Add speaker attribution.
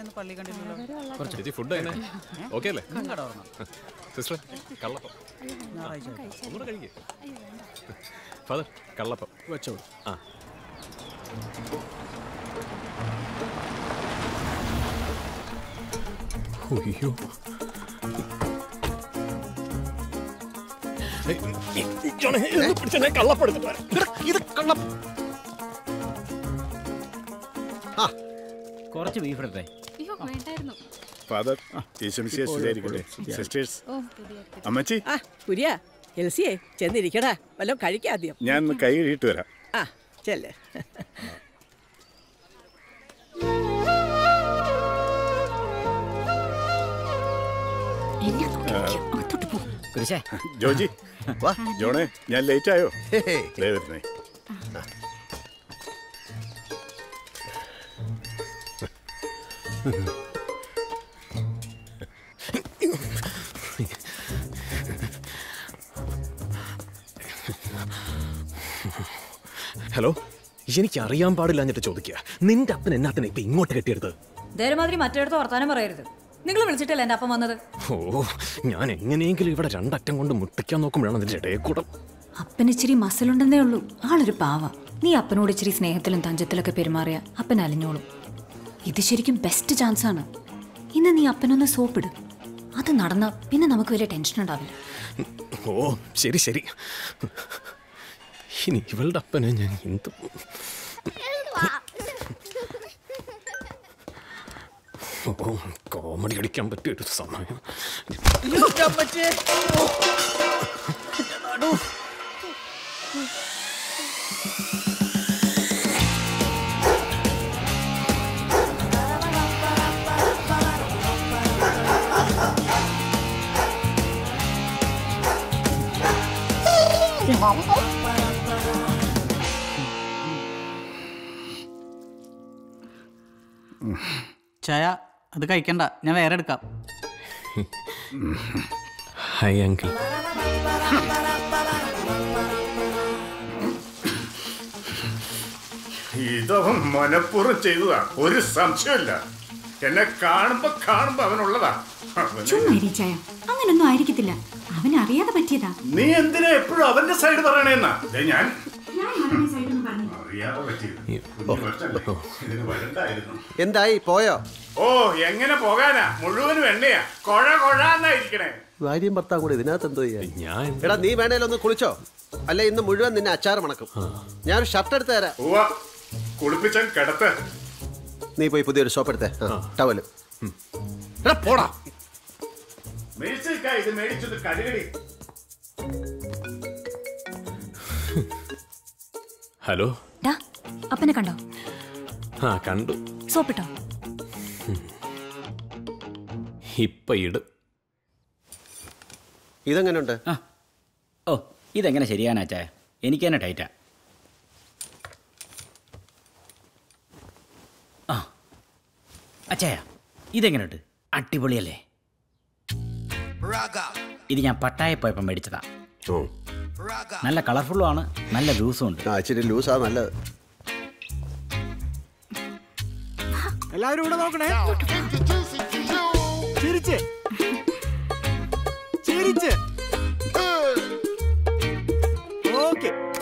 Speaker 1: പള്ളി കണ്ടില്ലല്ലോ
Speaker 2: ചേച്ചി ഫുഡ് എങ്ങനെ ഓക്കെ അല്ലേ
Speaker 1: കട ഓർമ്മ
Speaker 2: സിസ്റ്റർ കള്ളപ്പം
Speaker 1: ഞായറാഴ്ച
Speaker 2: ഒന്നുകൂടെ കഴിക്കേ ഫാദർ കള്ളപ്പം
Speaker 1: വെച്ചോളൂ
Speaker 2: ആ അയ്യോ
Speaker 1: ഇത് കള്ളം
Speaker 3: കുറച്ച് ബീഫ് എടുത്തേ
Speaker 4: അയ്യോ വേണ്ടായിരുന്നു
Speaker 5: ഫാദർ ഈശംസിയെ സ്ഥിരീകരിക്കട്ടെ സിസ്റ്റേഴ്സ് അമ്മച്ചി
Speaker 6: ആ കുര്യ എൽസിയെ ചെന്നിരിക്കടാ വല്ലതും കഴിക്കാദ്യം
Speaker 5: ഞാൻ ഒന്ന് കൈ കഴുകിയിട്ട് വരാം
Speaker 6: ആ ചെല്ലേ
Speaker 3: കുരിശേ
Speaker 5: ജോജി വാ ജോണേ ഞാൻ ലേറ്റ് ആയോ ദേ വരുന്നേ
Speaker 2: ഹലോ എനിക്ക് അറിയാൻ പാടില്ല എന്നിട്ട് ചോദിക്കുക നിന്റെ അപ്പൻ എന്നാത്തിനെ ഇപ്പൊ ഇങ്ങോട്ട് കെട്ടിയെടുത്ത്
Speaker 7: ധൈര്യമാതിരി മറ്റേടത്ത് വർത്താനം പറയരുത് നിങ്ങൾ വിളിച്ചിട്ടല്ലേ എന്റെ അപ്പം വന്നത്
Speaker 2: ഓ ഞാൻ എങ്ങനെയെങ്കിലും ഇവിടെ രണ്ടറ്റം കൊണ്ട് മുട്ടിക്കാൻ നോക്കുമ്പോഴാണ് അതിന്റെ ഇടയിൽ കൂടെ
Speaker 7: അപ്പന് ഇച്ചിരി മസിലുണ്ടെന്നേ ഉള്ളൂ ആളൊരു പാവ നീ അപ്പനോട് ഇച്ചിരി സ്നേഹത്തിലും തഞ്ചത്തിലൊക്കെ പെരുമാറിയ അപ്പൻ അലിഞ്ഞോളും ഇത് ശരിക്കും ബെസ്റ്റ് ചാൻസ് ആണ് ഇന്ന് നീ അപ്പനൊന്ന് സോപ്പിട് അത് നടന്ന പിന്നെ നമുക്ക് വലിയ ടെൻഷൻ ഉണ്ടാവില്ല
Speaker 2: ഓ ശരി ശരി ഇനി ഇവളുടെ അപ്പനെ ഞാൻ എന്ത് ഓ കോമഡി അടിക്കാൻ പറ്റിയ ഒരു സമയം
Speaker 1: ചായ അത് കഴിക്കണ്ട ഞാൻ വേറെ എടുക്കാം
Speaker 2: ഹായ് അങ്കിൾ
Speaker 5: ഇതവൻ മനഃപൂർവ്വം ചെയ്തതാ ഒരു സംശയമില്ല എന്നെ കാണുമ്പോ കാണുമ്പോ അവനുള്ളതാ അവന്
Speaker 8: ചുമ്മാരിച്ചായ അങ്ങനൊന്നും ആയിരിക്കത്തില്ല അവൻ അറിയാതെ പറ്റിയതാ
Speaker 5: നീ എന്തിനാ എപ്പോഴും അവന്റെ സൈഡ് പറയണേന്നാ ദേ ഞാൻ
Speaker 8: ഞാൻ അവന്റെ സൈഡൊന്നും പറഞ്ഞു
Speaker 5: അറിയാതെ പറ്റിയത് കുഞ്ഞു കൊച്ചല്ലേ? ഇതിന് വരണ്ടായിരുന്നു
Speaker 9: എന്തായി പോയോ
Speaker 5: ഓ എങ്ങനെ പോകാനാ മുഴുവനും എണ്ണയാ കൊഴ കൊഴാന്നായിരിക്കണേ
Speaker 9: ഭാര്യയും ഭർത്താവും കൂടെ ഇതിനകത്ത് എന്തോ ചെയ്യാൻ
Speaker 2: ഞാൻ
Speaker 9: എടാ നീ വേണേലൊന്ന് കുളിച്ചോ അല്ല ഇന്ന് മുഴുവൻ നിന്നെ അച്ചാർ മണക്കും ഞാൻ ഒരു ഷർട്ട് എടുത്ത് തരാം
Speaker 5: ഉവ്വ കുളിപ്പിച്ചാൻ കിടത്ത്
Speaker 9: നീ പോയി പുതിയൊരു സോപ്പ് എടുത്തേ ടവല്
Speaker 2: എടാ പോടാ
Speaker 5: മേടിച്ചേക്കാ ഇത് മേടിച്ചത് കടുകടി
Speaker 2: ഹലോ
Speaker 7: ഡാ അപ്പനെ കണ്ടോ
Speaker 2: ആ കണ്ടു
Speaker 7: സോപ്പിട്ടോ
Speaker 2: ഇപ്പൊ ഇട്
Speaker 9: ഇതെങ്ങനെയുണ്ട്
Speaker 3: ആ ഓ ഇതെങ്ങനെ ശരിയാനാ ചായ എനിക്ക് തന്നെ ടൈറ്റാ ആ അച്ചായ ഇതെങ്ങനെയുണ്ട് അടിപൊളിയല്ലേ ഇത് ഞാൻ പട്ടായ പോയപ്പം മേടിച്ചതാ
Speaker 9: ഓ
Speaker 3: നല്ല കളർഫുള്ളും ആണ് നല്ല ലൂസും ഉണ്ട്
Speaker 9: ആ ഇച്ചിരി ലൂസാ നല്ലത്
Speaker 1: എല്ലാവരും ഇവിടെ നോക്കണേ ചിരിച്ച് ചിരിച്ച് ഓക്കെ